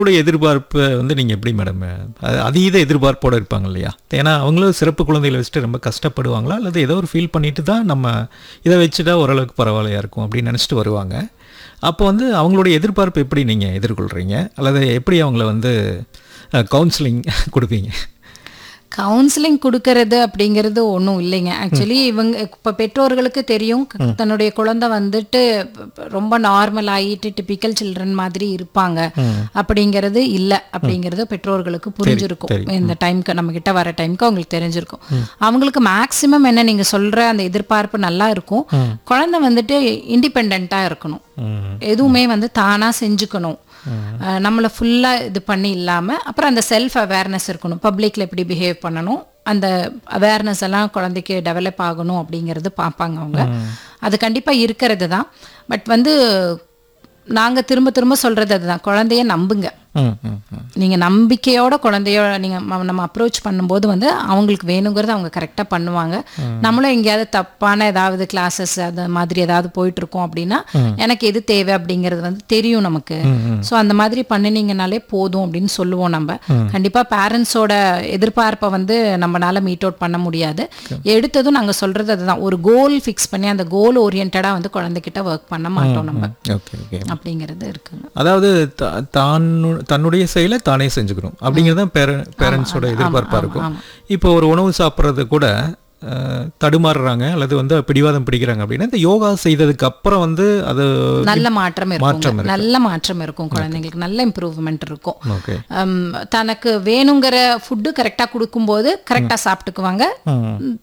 உங்களுடைய எதிர்பார்ப்பை வந்து நீங்கள் எப்படி மேடம் அது அதீத எதிர்பார்ப்போடு இருப்பாங்க இல்லையா ஏன்னா அவங்களும் சிறப்பு குழந்தைகளை வச்சுட்டு ரொம்ப கஷ்டப்படுவாங்களா அல்லது ஏதோ ஒரு ஃபீல் பண்ணிட்டு தான் நம்ம இதை வச்சுட்டா ஓரளவுக்கு பரவாயில்லையா இருக்கும் அப்படின்னு நினச்சிட்டு வருவாங்க அப்போ வந்து அவங்களுடைய எதிர்பார்ப்பு எப்படி நீங்கள் எதிர்கொள்கிறீங்க அல்லது எப்படி அவங்கள வந்து கவுன்சிலிங் கொடுப்பீங்க கவுன்சிலிங் கொடுக்கறது அப்படிங்கிறது ஒன்றும் இல்லைங்க ஆக்சுவலி இவங்க இப்போ பெற்றோர்களுக்கு தெரியும் க- தன்னுடைய குழந்தை வந்துட்டு ப- ப- ரொம்ப நார்மல் ஆகிட்டு டிபிக்கல் சில்ட்ரன் மாதிரி இருப்பாங்க அப்படிங்கிறது இல்லை அப்படிங்கிறது பெற்றோர்களுக்கு புரிஞ்சிருக்கும் இந்த டைம்க்கு நம்ம கிட்ட வர டைம்க்கு அவங்களுக்கு தெரிஞ்சிருக்கும் அவங்களுக்கு மேக்சிமம் என்ன நீங்க சொல்ற அந்த எதிர்பார்ப்பு நல்லா இருக்கும் குழந்தை வந்துட்டு இண்டிபெண்ட்டாக இருக்கணும் எதுவுமே வந்து தானா செஞ்சுக்கணும் அஹ் நம்மளை ஃபுல்லாக இது பண்ணி இல்லாமல் அப்புறம் அந்த செல்ஃப் அவேர்னஸ் இருக்கணும் பப்ளிக்கில் எப்படி பிஹேவ் பண்ணணும் அந்த அவேர்னஸ் எல்லாம் குழந்தைக்கு டெவலப் ஆகணும் அப்படிங்கிறது பார்ப்பாங்க அவங்க அது கண்டிப்பாக இருக்கிறது தான் பட் வந்து நாங்கள் திரும்ப திரும்ப சொல்கிறது அதுதான் குழந்தைய நம்புங்க ம் ம் ம் நீங்க நம்பிக்கையோட குழந்தையோட நீங்க ம- நம்ம அப்ரோச் பண்ணும்போது வந்து அவங்களுக்கு வேணுங்கிறத அவங்க கரெக்டா பண்ணுவாங்க நம்மளும் எங்கேயாவது தப்பான ஏதாவது கிளாஸஸ் அது மாதிரி ஏதாவது போயிட்டு இருக்கோம் அப்படின்னா எனக்கு எது தேவை அப்படிங்கிறது வந்து தெரியும் நமக்கு ஸோ அந்த மாதிரி பண்ணினீங்கனாலே போதும் அப்படின்னு சொல்லுவோம் நம்ம கண்டிப்பா பேரண்ட்ஸோட எதிர்பார்ப்பை வந்து நம்மளால மீட் அவுட் பண்ண முடியாது எடுத்ததும் நாங்க சொல்றது அதுதான் ஒரு கோல் ஃபிக்ஸ் பண்ணி அந்த கோல் ஓரியன்டா வந்து குழந்தைகிட்ட ஒர்க் பண்ண மாட்டோம் நம்ம ஓகே ஓகே அப்படிங்கிறது இருக்குங்க அதாவது த- தான் தன்னுடைய செயலை தானே செஞ்சுக்கணும் அப்படிங்கிறது தான் பேர பேரண்ட்ஸோட எதிர்பார்ப்பாக இருக்கும் இப்போ ஒரு உணவு சாப்பிட்றது கூட அஹ், தடுமாறுறாங்க அல்லது வந்து பிடிவாதம் பிடிக்கிறாங்க அப்படின்னா இந்த யோகா செய்ததுக்கு அப்புறம் வந்து அது நல்ல மாற்றம் மாற்றம் இருக்கும் நல்ல மாற்றம் இருக்கும் குழந்தைங்களுக்கு நல்ல இம்ப்ரூவ்மெண்ட் இருக்கும் ஓகே ஹம், தனக்கு வேணுங்கிற ஃபுட்டு கரெக்டாக கொடுக்கும்போது கரெக்டாக சாப்பிட்டுக்குவாங்க ம்,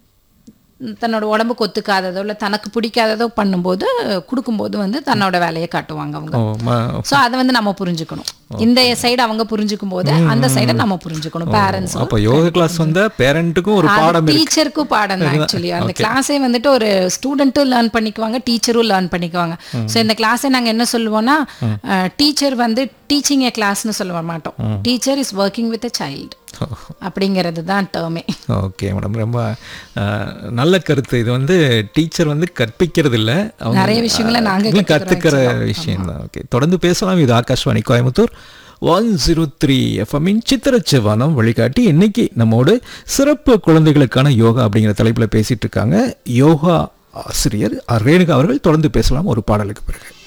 தன்னோட உடம்புக்கு ஒத்துக்காததோ இல்லை தனக்கு பிடிக்காததோ பண்ணும்போது கொடுக்கும்போது வந்து தன்னோட வேலையை காட்டுவாங்க அவங்க ஓ ம- ஸோ அதை வந்து நம்ம புரிஞ்சுக்கணும் இந்த சைடு அவங்க புரிஞ்சுக்கும் போது அந்த சைடை நம்ம புரிஞ்சுக்கணும் பேரண்ட்ஸ் அப்போ யோகா கிளாஸ் வந்த பேரண்ட்டுக்கும் ஒரு பாடம் இருக்கு டீச்சருக்கும் பாடம் தான் ஆக்சுவலி அந்த கிளாஸே வந்துட்டு ஒரு ஸ்டூடெண்ட்டும் லேர்ன் பண்ணிக்குவாங்க டீச்சரும் லேர்ன் பண்ணிக்குவாங்க ஸோ இந்த கிளாஸை நாங்கள் என்ன சொல்லுவோம்னா டீச்சர் வந்து டீச்சிங் ஏ கிளாஸ்னு சொல்ல மாட்டோம் teacher is working with a child அப்படிங்கிறது தான் டேர்மே ஓகே மேடம் ரொம்ப அஹ், நல்ல கருத்து இது வந்து டீச்சர் வந்து கற்பிக்கிறது இல்ல அவங்க நிறைய விஷயங்களை நாங்க அவங்களும் கத்துக்கிற விஷயம் தான் ஓகே தொடர்ந்து பேசலாம் இது Akashvani Coimbatore one zero three எஃப்எம்மின் சித்திரச்சவானம் வழிகாட்டி இன்னைக்கு நம்மோடு சிறப்பு குழந்தைகளுக்கான யோகா அப்படிங்கிற தலைப்பில் பேசிட்டு இருக்காங்க யோகா ஆசிரியர் ரேணுகா அவர்கள் தொடர்ந்து பேசலாம் ஒரு பாடலுக்கு பிறகு